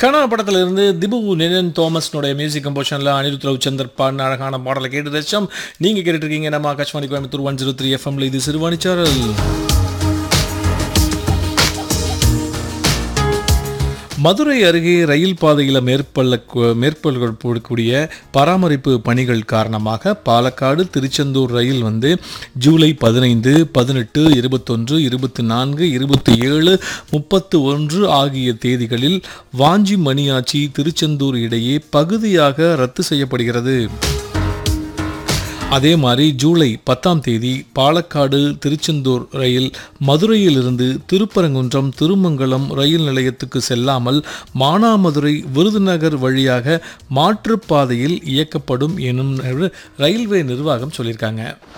கனா படத்துல இருந்து திபு நிரன் தோமஸ்னுடைய மியூசிக் கம்போஷனில் அனிருத் ரவிச்சந்தர் பாடின அழகான பாடலை கேட்டு ரசிச்சோம் நீங்கள் கேட்டுட்டு இருக்கீங்க நம்ம Akashvani Coimbatore one zero three எஃப்எம்ல இது சிறுவாணிச்சாரல் மதுரை அருகே ரயில் பாதையில் மேற்கொள்ள மேற்கொள்ளக்கூடிய பராமரிப்பு பணிகள் காரணமாக பாலக்காடு திருச்செந்தூர் ரயில் வந்து ஜூலை பதினைந்து பதினெட்டு இருபத்தொன்று இருபத்தி நான்கு இருபத்தி ஏழு முப்பத்து ஒன்று ஆகிய தேதிகளில் வாஞ்சி மணியாச்சி திருச்செந்தூர் இடையே பகுதியாக ரத்து செய்யப்படுகிறது அதே மாதிரி ஜூலை பத்தாம் தேதி பாலக்காடு திருச்செந்தூர் ரயில் மதுரையிலிருந்து திருப்பரங்குன்றம் திருமங்கலம் ரயில் நிலையத்துக்கு செல்லாமல் மானாமதுரை விருதுநகர் வழியாக மாற்றுப்பாதையில் இயக்கப்படும் எனும் ரயில்வே நிர்வாகம் சொல்லியிருக்காங்க